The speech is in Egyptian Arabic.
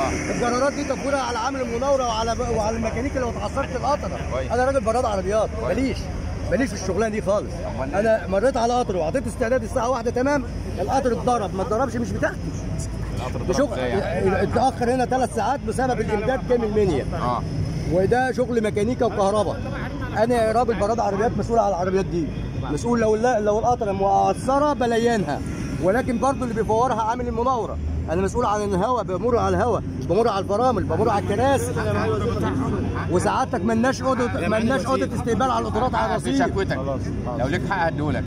اه الجرارات دي تفويرها على عامل المناوره وعلى وعلى الميكانيكي لو اتعصرت القطره كويس. انا راجل براد عربيات ماليش ماليش في الشغلانه دي خالص أمال انا مريت على قطر وعطيت استعداد الساعه واحدة تمام القطر اتضرب ما اتضربش مش بتاعتي القطر ده ضرب شغل إزاي يعني؟ اتاخر هنا ثلاث ساعات بسبب الامداد جه من المنيا اه وده شغل ميكانيكا وكهرباء انا راجل براد عربيات مسؤول على العربيات دي مسؤول لو لا لو القطر مقصره بلينها ولكن برضو اللي بيفورها عامل المناوره انا مسؤول عن الهواء بمر على الهواء بمر على الفرامل بمر على الكراسي وسعادتك ملناش اوضه ملناش اوضه استقبال على القطارات على في الرصيف شكوتك لو ليك حق هديهولك